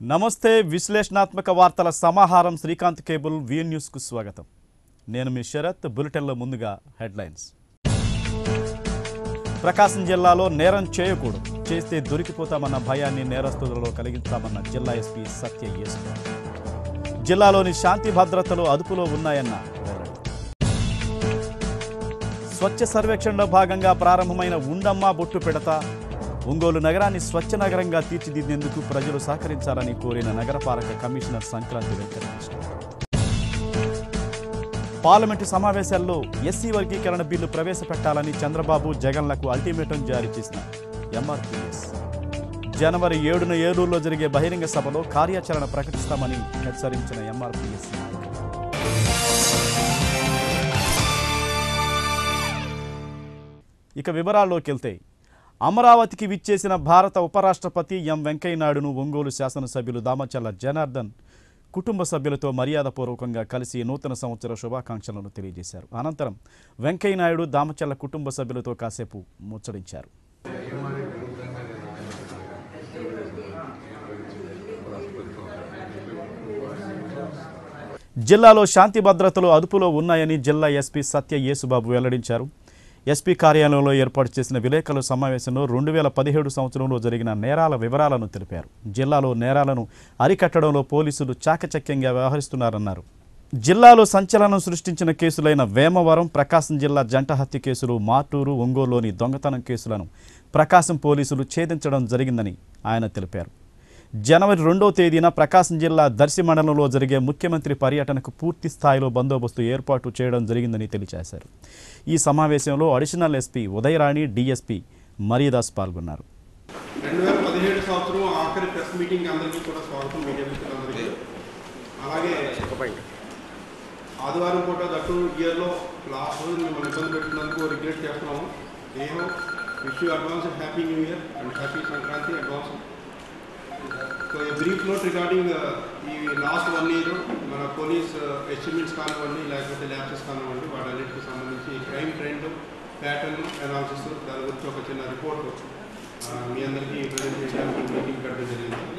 నమస్తే విశ్లేషణాత్మక వార్తల సమాహారం శ్రీకాంత్ కేబుల్ వి న్యూస్కు స్వాగతం నేను మీ శరత్ బులెటిన్లో ముందుగా హెడ్లైన్స్ ప్రకాశం జిల్లాలో నేరం చేయకూడదు చేస్తే దొరికిపోతామన్న భయాన్ని నేరస్తులలో కలిగించామన్న జిల్లా ఎస్పీ సత్య యేసు జిల్లాలోని శాంతి భద్రతలు అదుపులో ఉన్నాయన్న వెల్లడి స్వచ్ఛ సర్వేక్షణలో భాగంగా ప్రారంభమైన ఉండమ్మ బొట్టు పెడత ఒంగోలు నగరాన్ని స్వచ్ఛ నగరంగా తీర్చిదిద్దేందుకు ప్రజలు సహకరించాలని కోరిన నగరపాలక కమిషనర్ సంక్రాంతి వెంకటకృష్ణ పార్లమెంటు సమావేశాల్లో ఎస్సీ వర్గీకరణ బిల్లు ప్రవేశపెట్టాలని చంద్రబాబు జగన్లకు అల్టిమేటం జారీ చేసిన ఎంఆర్పీఎస్ జనవరి ఏడున ఏలూరులో జరిగే బహిరంగ సభలో కార్యాచరణ ప్రకటిస్తామని హెచ్చరించిన ఎంఆర్పీఎస్ నాయకులు ఇక వివరాల్లోకి వెళ్తే అమరావతికి విచ్చేసిన భారత ఉపరాష్ట్రపతి ఎం వెంకయ్యనాయుడును ఒంగోలు శాసనసభ్యులు దామచల్ల జనార్దన్ కుటుంబ సభ్యులతో మర్యాదపూర్వకంగా కలిసి నూతన సంవత్సర శుభాకాంక్షలను తెలియజేశారు అనంతరం వెంకయ్యనాయుడు దామచల్ల కుటుంబ సభ్యులతో కాసేపు ముచ్చడించారు జిల్లాలో శాంతి భద్రతలు అదుపులో ఉన్నాయని జిల్లా ఎస్పీ సత్య యేసుబాబు వెల్లడించారు ఎస్పీ కార్యాలయంలో ఏర్పాటు చేసిన విలేకరుల సమావేశంలో రెండు వేల పదిహేడు సంవత్సరంలో జరిగిన నేరాల వివరాలను తెలిపారు జిల్లాలో నేరాలను అరికట్టడంలో పోలీసులు చాకచక్యంగా వ్యవహరిస్తున్నారన్నారు జిల్లాలో సంచలనం సృష్టించిన కేసులైన వేమవరం ప్రకాశం జిల్లా జంట హత్య కేసులు మాటూరు ఒంగోలులోని దొంగతనం కేసులను ప్రకాశం పోలీసులు ఛేదించడం జరిగిందని ఆయన తెలిపారు జనవరి రెండో తేదీన ప్రకాశం జిల్లా దర్శి మండలంలో జరిగే ముఖ్యమంత్రి పర్యటనకు పూర్తి స్థాయిలో బందోబస్తు ఏర్పాటు చేయడం జరిగిందని తెలియజేశారు ఈ సమావేశంలో additional SP Udayarani DSP Maridas పాల్గొన్నారు రెండు వేల పదిహేడు సంవత్సరం ఆఖరి ప్రెస్ మీటింగ్ అందరికీ కూడా స్వాగతం మీడియా మిత్రులందరికీ అలాగే ఆదివారం పూట దట్టు ఇయర్లో లాస్ట్ రోజు మిమ్మల్ని ఇబ్బంది పెట్టినందుకు రిగ్రెట్ చేస్తున్నాము నేను wish you advance happy new year and happy Sankranti advance so a brief note regarding ఈ లాస్ట్ వన్ ఇయర్ మన పోలీస్ ఎస్టిమేట్స్ కానివ్వండి లేకపోతే ల్యాబ్సెస్ కానివ్వండి వాటన్నిటికి సంబంధించి క్రైమ్ ట్రెండ్ ప్యాటర్న్ అనాలిసిస్ దాని గురించి ఒక చిన్న రిపోర్ట్ మీ అందరికీ ప్రజెంట్ చేయడానికి మీటింగ్ పెట్టడం జరిగింది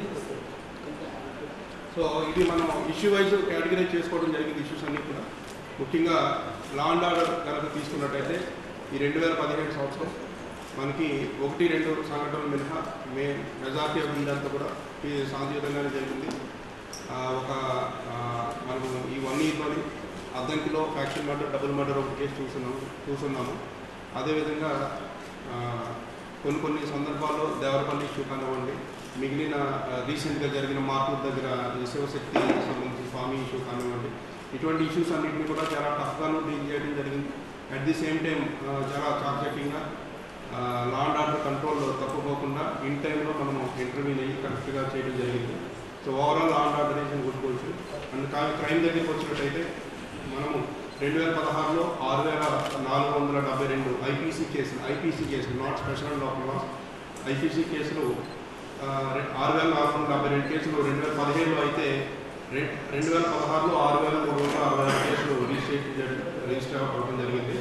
సో ఇది మనం ఇష్యూ వైజ్ కేటగిరైజ్ చేసుకోవడం జరిగింది ఇష్యూస్ అన్నీ కూడా ముఖ్యంగా లా అండ్ ఆర్డర్ కనుక తీసుకున్నట్టయితే ఈ రెండు వేల పదిహేడు సంవత్సరం మనకి ఒకటి రెండు సంఘటనలు మినహా మే మెజార్టీ ఆఫ్ ఇండియా కూడా ఈ శాంతియుతంగానే జరిగింది ఆ, ఒక ఆ, మనము ఈ వన్ ఇయర్లోని అద్దంకిలో ఫ్యాక్షన్ మర్డర్ డబుల్ మర్డర్ ఒక కేసు చూస్తున్నాము చూస్తున్నాము అదేవిధంగా ఆ, కొన్ని కొన్ని సందర్భాల్లో దేవరపల్లి ఇష్యూ కానివ్వండి మిగిలిన రీసెంట్గా జరిగిన మార్పూర్ దగ్గర ఈ శివశక్తి సంబంధించిన స్వామి ఇష్యూ కానివ్వండి ఇటువంటి ఇష్యూస్ అన్నింటినీ కూడా చాలా టఫ్గాను డీల్ చేయడం జరిగింది అట్ ది సేమ్ టైం చాలా చాకచక్యంగా లా అండ్ ఆర్డర్ కంట్రోల్ తప్పుకోకుండా ఇన్ టైంలో మనము ఇంటర్వ్యూని అయ్యి కరెక్ట్గా చేయడం జరిగింది so overall law and order is good position and crime దగ్గరికి వచ్చినట్టయితే మనము రెండు వేల పదహారులో ఆరు వేల నాలుగు వందల డెబ్బై రెండు ఐపీసీ కేసులు ఐపీసీ కేసులు నాట్ స్పెషల్ లోపల ఐపీసీ కేసులు ఆ, రె- ఆరు వేల నాలుగు వందల డెబ్బై రెండు కేసులు రెండు వేల పదిహేడులో అయితే రె- రెండు వేల పదహారులో ఆరు వేల మూడు వందల అరవై ఆరు కేసులు రిజిస్ట్రేట్ చేయడం- రిజిస్టర్ అవ్వడం జరిగింది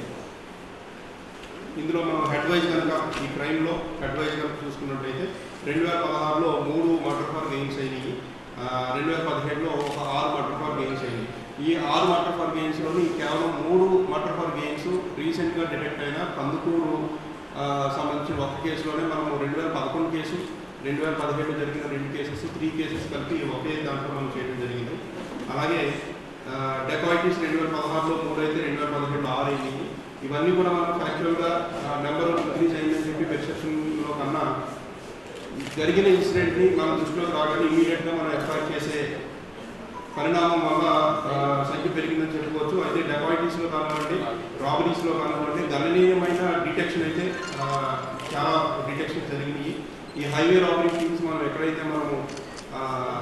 ఇందులో మనం హెడ్ వైజ్ కనుక ఈ క్రైమ్లో హెడ్ వైజ్ కనుక చూసుకున్నట్టయితే రెండు వేల పదహారులో మూడు మర్డర్ ఫర్ గెయిన్స్ అయినాయి ఆ, రెండు వేల పదిహేడులో ఒక ఆరు మర్డర్ ఫర్ గెయిన్స్ అయినాయి ఈ ఆరు మర్డర్ ఫర్ గెయిన్స్లోని కేవలం మూడు మర్డర్ ఫర్ గెయిన్స్ రీసెంట్గా డిటెక్ట్ అయిన కందుకూరు ఆ, సంబంధించిన ఒక కేసులోనే మనం రెండు వేల పదకొండు కేసు రెండు వేల పదిహేడులో జరిగిన రెండు కేసెస్ త్రీ కేసెస్ కలిపి ఒకే దాంట్లో మనం చేయడం జరిగింది అలాగే డెకాయిటీస్ రెండు వేల పదహారులో మూడు అయితే రెండు వేల పదిహేడులో ఆరు అయింది ఇవన్నీ కూడా మనం యాక్చువల్గా నెంబర్ ఇంక్రీజ్ అయిందని చెప్పి పెర్సెప్షన్లో కన్నా జరిగిన ఇన్సిడెంట్ని మన దృష్టిలోకి రాగానే ఇమీడియట్గా మనం ఎఫ్ఐఆర్ చేసే పరిణామం వల్ల ఆ, సంఖ్య పెరిగిందని చెప్పుకోవచ్చు అయితే డెకాయిటీస్లో కానివ్వండి రాబరీస్లో కానివ్వండి గణనీయమైన డిటెక్షన్ అయితే ఆ, చాలా డిటెక్షన్ జరిగినాయి ఈ హైవే రాబరీ టీమ్స్ మనం ఎక్కడైతే మనము ఆ,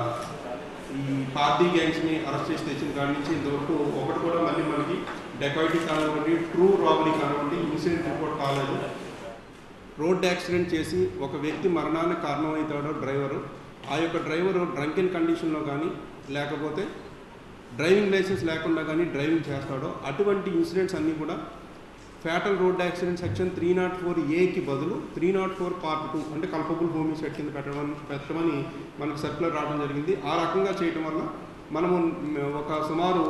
ఈ పార్టీ గ్యాంగ్స్ని అరెస్ట్ చేసి తెచ్చిన కాడి నుంచి ఇంతవరకు ఒకటి కూడా మళ్ళీ మనకి డెకాయిటీ కానివ్వండి ట్రూ రాబరీ కానివ్వండి ఇన్సిడెంట్ రిపోర్ట్ కాలేదు రోడ్ యాక్సిడెంట్ చేసి ఒక వ్యక్తి మరణానికి కారణమవుతాడో డ్రైవరు ఆ యొక్క డ్రైవరు డ్రంకెన్ కండిషన్లో కానీ లేకపోతే డ్రైవింగ్ లైసెన్స్ లేకుండా కానీ డ్రైవింగ్ చేస్తాడో అటువంటి ఇన్సిడెంట్స్ అన్నీ కూడా fatal road accident section three not four ఏకి బదులు three not four part two అంటే కల్పబుల్ హోమిసైడ్ కింద పెట్టడం పెట్టమని మనకు సర్క్యులర్ రావడం జరిగింది ఆ రకంగా చేయడం వల్ల మనము ఒక సుమారు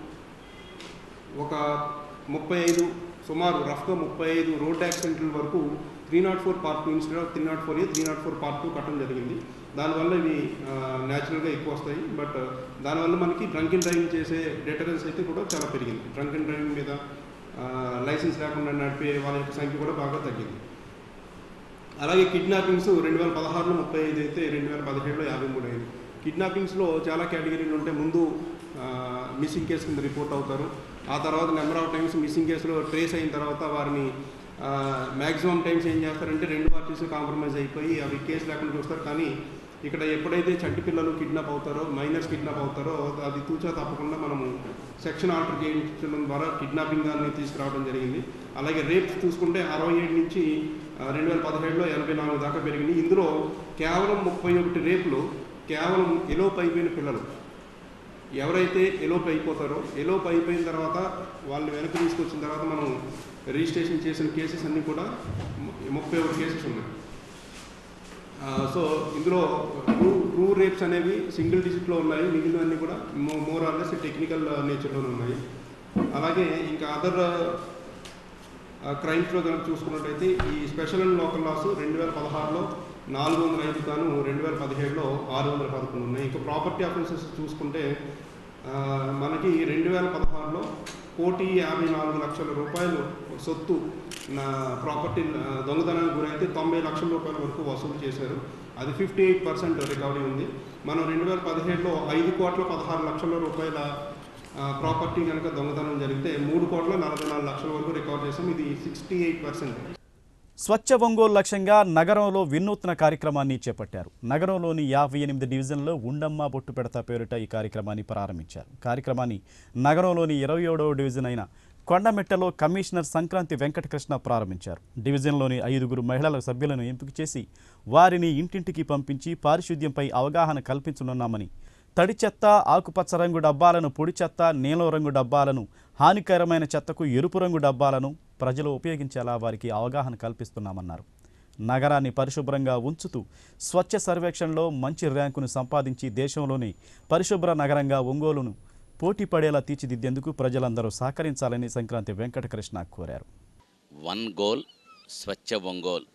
ఒక ముప్పై ఐదు సుమారు రఫ్గా ముప్పై ఐదు రోడ్ యాక్సిడెంట్ల వరకు three not four part two instead of three not four A three not four part two కట్టడం జరిగింది దానివల్ల ఇవి న్యాచురల్గా ఎక్కువ వస్తాయి బట్ దానివల్ల మనకి డ్రంక్ అండ్ డ్రైవింగ్ చేసే డేటరెన్స్ అయితే కూడా చాలా పెరిగింది డ్రంక్ అండ్ డ్రైవింగ్ మీద లైసెన్స్ లేకుండా నడిపే వాళ్ళ యొక్క సంఖ్య కూడా బాగా తగ్గింది అలాగే కిడ్నాపింగ్స్ రెండు వేల పదహారులో ముప్పై ఐదు అయితే రెండు వేల పదిహేడులో యాభై మూడు అయింది కిడ్నాపింగ్స్లో చాలా కేటగిరీలు ఉంటాయి ముందు మిస్సింగ్ కేసు కింద రిపోర్ట్ అవుతారు ఆ తర్వాత నెంబర్ ఆఫ్ టైమ్స్ మిస్సింగ్ కేసులో ట్రేస్ అయిన తర్వాత వారిని మ్యాక్సిమం టైమ్స్ ఏం చేస్తారంటే రెండు పార్టీస్ కాంప్రమైజ్ అయిపోయి అవి కేసు లేకుండా చూస్తారు కానీ ఇక్కడ ఎప్పుడైతే చంటి పిల్లలు కిడ్నాప్ అవుతారో మైనర్స్ కిడ్నాప్ అవుతారో అది తూచా తప్పకుండా మనము సెక్షన్ ఆర్డర్ చేయించడం ద్వారా కిడ్నాపింగ్ దాన్ని తీసుకురావడం జరిగింది అలాగే రేప్స్ చూసుకుంటే అరవై ఏడు నుంచి రెండు వేల పదిహేడులో ఎనభై నాలుగు దాకా పెరిగింది ఇందులో కేవలం ముప్పై ఒకటి రేపులు కేవలం ఎలోప్ అయిపోయిన పిల్లలు ఎవరైతే ఎలోప్ అయిపోతారో ఎలోప్ అయిపోయిన తర్వాత వాళ్ళు వెనక్కి తీసుకొచ్చిన తర్వాత మనం రిజిస్ట్రేషన్ చేసిన కేసెస్ అన్నీ కూడా ము- ముప్పై ఒకటి కేసెస్ ఉన్నాయి ఆ, సో ఇందులో ట్రూ ట్రూ రేప్స్ అనేవి సింగిల్ డిజిట్లో ఉన్నాయి మిగిలినవన్నీ కూడా మో మోర్ ఆర్లెస్ టెక్నికల్ నేచర్లోనే ఉన్నాయి అలాగే ఇంకా అదర్ క్రైమ్స్లో కనుక చూసుకున్నట్టయితే ఈ స్పెషల్ అండ్ లోకల్ లాస్ రెండు వేల పదహారులో నాలుగు వందల ఐదు గాను రెండు వేల పదిహేడులో ఆరు వందల పదకొండు ఉన్నాయి ఇంకా ప్రాపర్టీ అఫెన్సెస్ చూసుకుంటే ఆ, మనకి రెండు వేల పదహారులో కోటి యాభై నాలుగు లక్షల రూపాయలు సొత్తు నా ప్రాపర్టీ ఆ, దొంగతనానికి గురైతే తొంభై లక్షల రూపాయల వరకు వసూలు చేశారు అది ఫిఫ్టీ ఎయిట్ పర్సెంట్ రికవరీ ఉంది మనం రెండు వేల పదిహేడులో ఐదు కోట్ల పదహారు లక్షల రూపాయల ప్రాపర్టీ కనుక దొంగతనం జరిగితే మూడు కోట్ల నలభై నాలుగు లక్షల వరకు రికవర్ చేసాం ఇది sixty eight percent Swachh Ongole లక్ష్యంగా నగరంలో వినూత్న కార్యక్రమాన్ని చేపట్టారు నగరంలోని యాభై ఎనిమిది డివిజన్లో ఉండమ్మ బొట్టు పెడతా పేరిట ఈ కార్యక్రమాన్ని ప్రారంభించారు కార్యక్రమాన్ని నగరంలోని ఇరవై ఏడవ డివిజన్ అయిన కొండమెట్టలో కమిషనర్ సంక్రాంతి వెంకటకృష్ణ ప్రారంభించారు డివిజన్లోని ఐదుగురు మహిళల సభ్యులను ఎంపిక చేసి వారిని ఇంటింటికి పంపించి పారిశుద్ధ్యంపై అవగాహన కల్పించనున్నామని తడి చెత్త ఆకుపచ్చ రంగు డబ్బాలను పొడి చెత్త నీలం రంగు డబ్బాలను హానికరమైన చెత్తకు ఎరుపు రంగు డబ్బాలను ప్రజలు ఉపయోగించేలా వారికి అవగాహన కల్పిస్తున్నామన్నారు నగరాన్ని పరిశుభ్రంగా ఉంచుతూ స్వచ్ఛ సర్వేక్షణలో మంచి ర్యాంకును సంపాదించి దేశంలోని పరిశుభ్ర నగరంగా ఒంగోలును పోటీ పడేలా తీర్చిదిద్దేందుకు ప్రజలందరూ సహకరించాలని సంక్రాంతి వెంకటకృష్ణ కోరారు వన్ గోల్ స్వచ్ఛ ఒంగోల్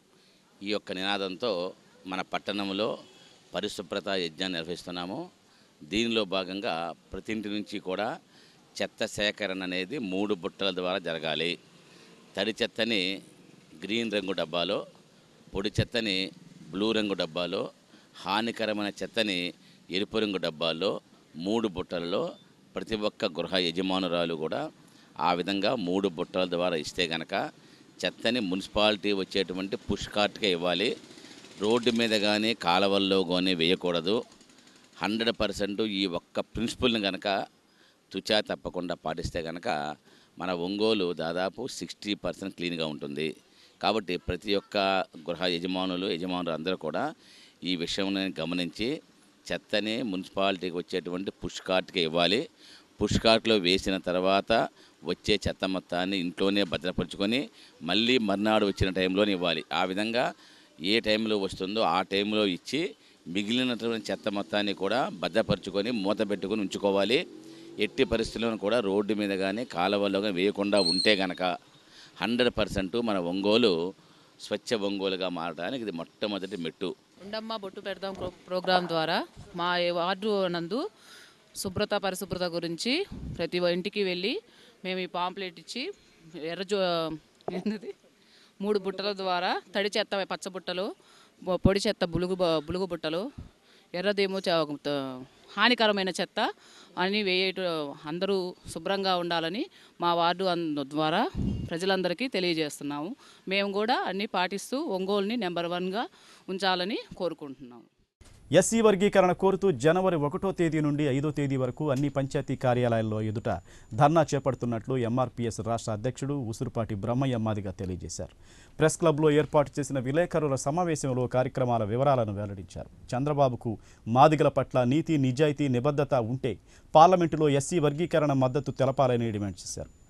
ఈ యొక్క నినాదంతో మన పట్టణంలో పరిశుభ్రత యజ్ఞాన్ని నిర్వహిస్తున్నాము దీనిలో భాగంగా ప్రతి ఇంటి నుంచి కూడా చెత్త సేకరణ అనేది మూడు బుట్టల ద్వారా జరగాలి తడి చెత్తని గ్రీన్ రంగు డబ్బాలో పొడి చెత్తని బ్లూ రంగు డబ్బాలో హానికరమైన చెత్తని ఎరుపు రంగు డబ్బాల్లో మూడు బుట్టలలో ప్రతి ఒక్క గృహ యజమానురాలు కూడా ఆ విధంగా మూడు బుట్టల ద్వారా ఇస్తే గనక చెత్తని మున్సిపాలిటీ వచ్చేటువంటి పుష్ కార్ట్కే ఇవ్వాలి రోడ్డు మీద కానీ కాలవల్లో కానీ వేయకూడదు హండ్రెడ్ పర్సెంట్ ఈ ఒక్క ప్రిన్సిపల్ని కనుక తుచా తప్పకుండా పాటిస్తే కనుక మన ఒంగోలు దాదాపు సిక్స్టీ పర్సెంట్ క్లీన్గా ఉంటుంది కాబట్టి ప్రతి ఒక్క గృహ యజమానులు యజమానులు అందరూ కూడా ఈ విషయం గమనించి చెత్తని మున్సిపాలిటీకి వచ్చేటువంటి పుష్ కార్ట్కి ఇవ్వాలి పుష్ కార్ట్లో వేసిన తర్వాత వచ్చే చెత్త మొత్తాన్ని ఇంట్లోనే భద్రపరుచుకొని మళ్ళీ మర్నాడు వచ్చిన టైంలోనే ఇవ్వాలి ఆ విధంగా ఏ టైంలో వస్తుందో ఆ టైంలో ఇచ్చి మిగిలినటువంటి చెత్త మొత్తాన్ని కూడా భద్రపరుచుకొని మూత పెట్టుకొని ఉంచుకోవాలి ఎట్టి పరిస్థితుల్లోనూ కూడా రోడ్డు మీద కానీ కాలువల్లో కానీ వేయకుండా ఉంటే గనక హండ్రెడ్ పర్సెంట్ మన ఒంగోలు స్వచ్ఛ ఒంగోలుగా మారడానికి ఇది మొట్టమొదటి మెట్టు ఉండమ్మ బొట్టు పెడదాం ప్రో- ప్రోగ్రాం ద్వారా మా వార్డు నందు శుభ్రత పరిశుభ్రత గురించి ప్రతి ఇంటికి వెళ్ళి మేము ఈ పాంప్లెట్ ఇచ్చి ఎర్ర జో ఏంటిది మూడు బుట్టల ద్వారా తడి చెత్త పచ్చ బుట్టలు బొ- పొడి చెత్త బులుగు బ- బులుగు బుట్టలు ఎర్రదేమో చ- త- హానికరమైన చెత్త అని వేయట అందరూ శుభ్రంగా ఉండాలని మా వార్డు అన్- ద్వారా ప్రజలందరికీ తెలియజేస్తున్నాము మేము కూడా అన్నీ పాటిస్తూ ఒంగోలుని నెంబర్ వన్గా ఉంచాలని కోరుకుంటున్నాము ఎస్సీ వర్గీకరణ కోరుతూ జనవరి ఒకటో తేదీ నుండి ఐదో తేదీ వరకు అన్ని పంచాయతీ కార్యాలయాల్లో ఎదుట ధర్నా చేపడుతున్నట్లు ఎంఆర్పీఎస్ రాష్ట్ర అధ్యక్షుడు ఉసురుపాటి బ్రహ్మయ్య మాదిగా తెలియజేశారు ప్రెస్ క్లబ్లో ఏర్పాటు చేసిన విలేకరుల సమావేశంలో కార్యక్రమాల వివరాలను వెల్లడించారు చంద్రబాబుకు మాదిగల పట్ల నీతి నిజాయితీ నిబద్ధత ఉంటే పార్లమెంటులో ఎస్సీ వర్గీకరణ మద్దతు తెలపాలని డిమాండ్ చేశారు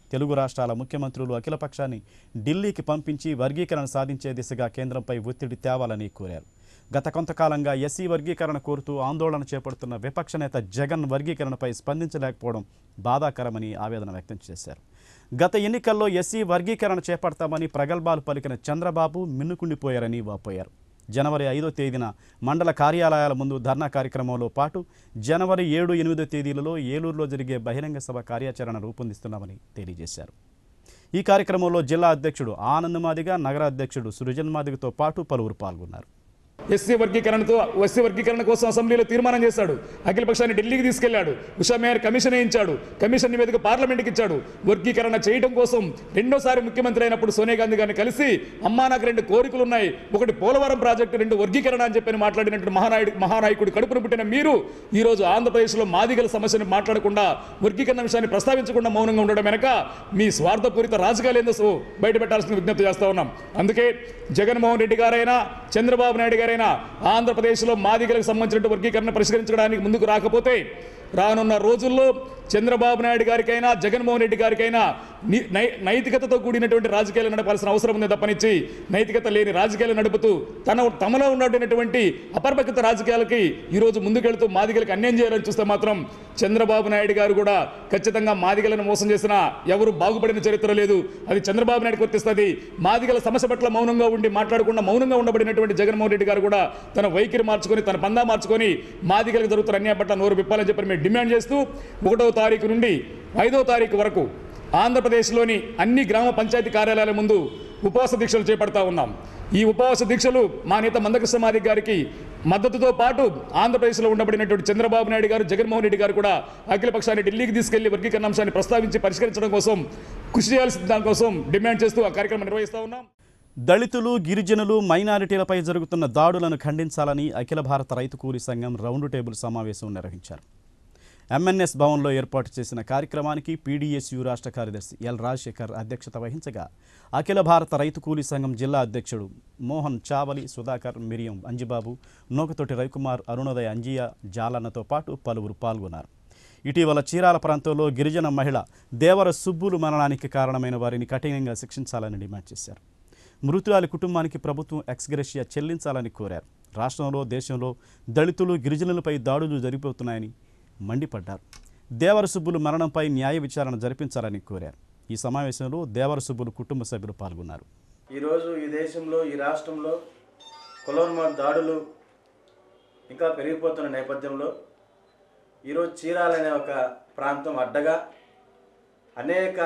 తెలుగు రాష్ట్రాల ముఖ్యమంత్రులు అఖిలపక్షాన్ని ఢిల్లీకి పంపించి వర్గీకరణ సాధించే దిశగా కేంద్రంపై ఒత్తిడి తేవాలని కోరారు గత కొంతకాలంగా ఎస్సీ వర్గీకరణ కోరుతూ ఆందోళన చేపడుతున్న విపక్ష నేత జగన్ వర్గీకరణపై స్పందించలేకపోవడం బాధాకరమని ఆవేదన వ్యక్తం చేశారు గత ఎన్నికల్లో ఎస్సీ వర్గీకరణ చేపడతామని ప్రగల్భాలు పలికిన చంద్రబాబు మిన్నుకుండిపోయారని వాపోయారు జనవరి ఐదో తేదీన మండల కార్యాలయాల ముందు ధర్నా కార్యక్రమంలో పాటు జనవరి ఏడు ఎనిమిదో తేదీలలో ఏలూరులో జరిగే బహిరంగ సభ కార్యాచరణ రూపొందిస్తున్నామని తెలియజేశారు ఈ కార్యక్రమంలో జిల్లా అధ్యక్షుడు ఆనంద్ మాదిగ నగర అధ్యక్షుడు సృజన్ మాదిగతో పాటు పలువురు పాల్గొన్నారు ఎస్సీ వర్గీకరణతో ఎస్సీ వర్గీకరణ కోసం అసెంబ్లీలో తీర్మానం చేశాడు అఖిల పక్షాన్ని ఢిల్లీకి తీసుకెళ్లాడు ఉషా మేయర్ కమిషన్ వేయించాడు కమిషన్ నివేదిక పార్లమెంట్కి ఇచ్చాడు వర్గీకరణ చేయడం కోసం రెండోసారి ముఖ్యమంత్రి అయినప్పుడు సోనియా గాంధీ గారిని కలిసి అమ్మా నాకు రెండు కోరికలు ఉన్నాయి ఒకటి పోలవరం ప్రాజెక్టు రెండు వర్గీకరణ అని చెప్పి మాట్లాడినట్టు మహానాయుడు మహానాయకుడు కడుపును పుట్టిన మీరు ఈ రోజు ఆంధ్రప్రదేశ్లో మాదిగల సమస్యను మాట్లాడకుండా వర్గీకరణ విషయాన్ని ప్రస్తావించకుండా మౌనంగా ఉండడం వెనక మీ స్వార్థపూరిత రాజకీయాలు ఏందో సో బయట పెట్టాల్సిన విజ్ఞప్తి చేస్తా ఉన్నాం అందుకే జగన్మోహన్ రెడ్డి గారైనా చంద్రబాబు నాయుడు గారైనా ఆంధ్రప్రదేశ్లో మాదిగలకు సంబంధించిన వర్గీకరణ పరిష్కరించడానికి ముందుకు రాకపోతే రానున్న రోజుల్లో చంద్రబాబు నాయుడు గారికైనా జగన్మోహన్ రెడ్డి గారికైనా ని- నై- నైతికతతో కూడినటువంటి రాజకీయాలు నడపాల్సిన అవసరం ఉంది తప్పనిచ్చి నైతికత లేని రాజకీయాలు నడుపుతూ తన తమలో ఉన్నటువంటి అపరిపక్వత రాజకీయాలకి ఈరోజు ముందుకెళ్తూ మాదిగలకు అన్యాయం చేయాలని చూస్తే మాత్రం చంద్రబాబు నాయుడు గారు కూడా ఖచ్చితంగా మాదిగలను మోసం చేసినా ఎవరు బాగుపడిన చరిత్ర లేదు అది చంద్రబాబు నాయుడు గుర్తిస్తుంది మాదిగల సమస్య పట్ల మౌనంగా ఉండి మాట్లాడకుండా మౌనంగా ఉండబడినటువంటి జగన్మోహన్ రెడ్డి గారు కూడా తన వైఖరి మార్చుకొని తన పందా మార్చుకొని మాదిగలకు జరుగుతున్న అన్యాయం పట్ల నోరు విప్పాలని చెప్పి మేము డిమాండ్ చేస్తూ ఒకటో తారీఖు నుండి ఐదో తారీఖు వరకు ఆంధ్రప్రదేశ్లోని అన్ని గ్రామ పంచాయతీ కార్యాలయాల ముందు ఉపవాస దీక్షలు చేపడతా ఉన్నాం ఈ ఉపవాస దీక్షలు మా నేత మందకృష్ణ మాదిక్ గారికి మద్దతుతో పాటు ఆంధ్రప్రదేశ్లో ఉండబడినటువంటి చంద్రబాబు నాయుడు గారు జగన్మోహన్ రెడ్డి గారు కూడా అఖిల పక్షాన్ని ఢిల్లీకి తీసుకెళ్లి వర్గీకరణ అంశాన్ని ప్రస్తావించి పరిష్కరించడం కోసం కృషి చేయాల్సిన దానికోసం డిమాండ్ చేస్తూ ఆ కార్యక్రమం నిర్వహిస్తూ ఉన్నాం దళితులు గిరిజనులు మైనారిటీలపై జరుగుతున్న దాడులను ఖండించాలని అఖిల భారత రైతు కూలీ సంఘం రౌండ్ టేబుల్ సమావేశం నిర్వహించారు ఎంఎన్ఎస్ భవన్లో ఏర్పాటు చేసిన కార్యక్రమానికి పీడీఎస్యు రాష్ట్ర కార్యదర్శి ఎల్ రాజశేఖర్ అధ్యక్షత వహించగా అఖిల భారత రైతు కూలీ సంఘం జిల్లా అధ్యక్షుడు మోహన్ చావలి సుధాకర్ మిరియం అంజిబాబు నోకతోటి రవికుమార్ అరుణోదయ అంజియ జాలన్నతో పాటు పలువురు పాల్గొన్నారు ఇటీవల చీరాల ప్రాంతంలో గిరిజన మహిళ దేవర సుబ్బులు మరణానికి కారణమైన వారిని కఠినంగా శిక్షించాలని డిమాండ్ చేశారు మృతురాలి కుటుంబానికి ప్రభుత్వం ఎక్స్గ్రెషియా చెల్లించాలని కోరారు రాష్ట్రంలో దేశంలో దళితులు గిరిజనులపై దాడులు జరిగిపోతున్నాయని మండిపడ్డారు దేవర సుబ్బులు మరణంపై న్యాయ విచారణ జరిపించాలని కోరారు ఈ సమావేశంలో దేవర సుబ్బులు కుటుంబ సభ్యులు పాల్గొన్నారు ఈరోజు ఈ దేశంలో ఈ రాష్ట్రంలో కులోన్మాద దాడులు ఇంకా పెరిగిపోతున్న నేపథ్యంలో ఈరోజు చీరాలనే ఒక ప్రాంతం అడ్డగా అనేక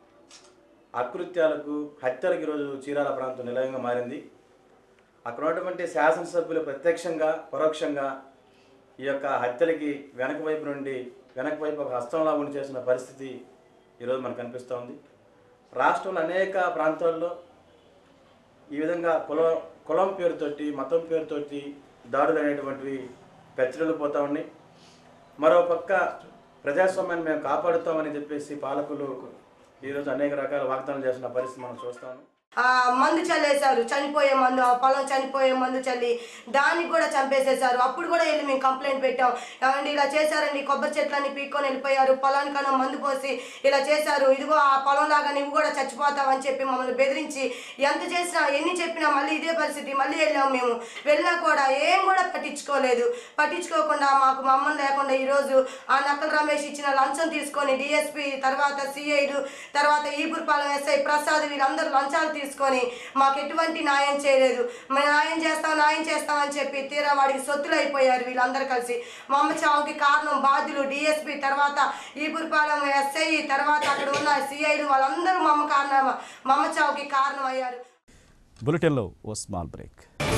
అకృత్యాలకు హత్యలకు ఈరోజు చీరాల ప్రాంతం నిలయంగా మారింది అక్కడ ఉన్నటువంటి శాసనసభ్యులు ప్రత్యక్షంగా పరోక్షంగా ఈ యొక్క హత్యలకి వెనక వైపు నుండి వెనక వైపు ఒక హస్తంలా ఉండి చేసిన పరిస్థితి ఈరోజు మనకు కనిపిస్తూ ఉంది రాష్ట్రంలో అనేక ప్రాంతాల్లో ఈ విధంగా కులం కులం పేరుతోటి మతం పేరుతోటి దాడులు అనేటువంటివి పెచ్చరిల్లు పోతా ఉన్నాయి మరో పక్క ప్రజాస్వామ్యాన్ని మేము కాపాడుతామని చెప్పేసి పాలకులు ఈరోజు అనేక రకాల వాగ్దానాలు చేస్తున్న పరిస్థితి మనం చూస్తాము ఆ మందు చల్లేశారు చనిపోయే మందు ఆ పొలం చనిపోయే మందు చల్లి దానికి కూడా చంపేసేశారు అప్పుడు కూడా వెళ్ళి మేము కంప్లైంట్ పెట్టాం ఏమండి ఇలా చేశారండి కొబ్బరి చెట్లన్నీ పీక్కొని వెళ్ళిపోయారు పొలానికన్నా మందు పోసి ఇలా చేశారు ఇదిగో ఆ పొలం లాగా నువ్వు కూడా చచ్చిపోతావని చెప్పి మమ్మల్ని బెదిరించి ఎంత చేసినా ఎన్ని చెప్పినా మళ్ళీ ఇదే పరిస్థితి మళ్ళీ వెళ్ళాం మేము వెళ్ళినా కూడా ఏం కూడా పట్టించుకోలేదు పట్టించుకోకుండా మాకు మమ్మల్ని లేకుండా ఈరోజు ఆ నక్కల రమేష్ ఇచ్చిన లంచం తీసుకొని డిఎస్పి తర్వాత సిఐలు తర్వాత ఈపురపాలెం ఎస్ఐ ప్రసాద్ వీళ్ళందరూ లంచాలు తీసుకొని మాకు ఎటువంటి న్యాయం చేయలేదు మేము న్యాయం చేస్తాం న్యాయం చేస్తాం అని చెప్పి తీరా వాడికి సొత్తులు అయిపోయారు వీళ్ళందరూ కలిసి మా అమ్మ చావుకి కారణం బాధ్యులు డిఎస్పి తర్వాత ఈపురపాలెం ఎస్ఐ తర్వాత అక్కడ ఉన్న సిఐలు వాళ్ళందరూ మా అమ్మ కారణం మా అమ్మ చావుకి కారణం అయ్యారు బులెటిన్లో ఓ స్మాల్ బ్రేక్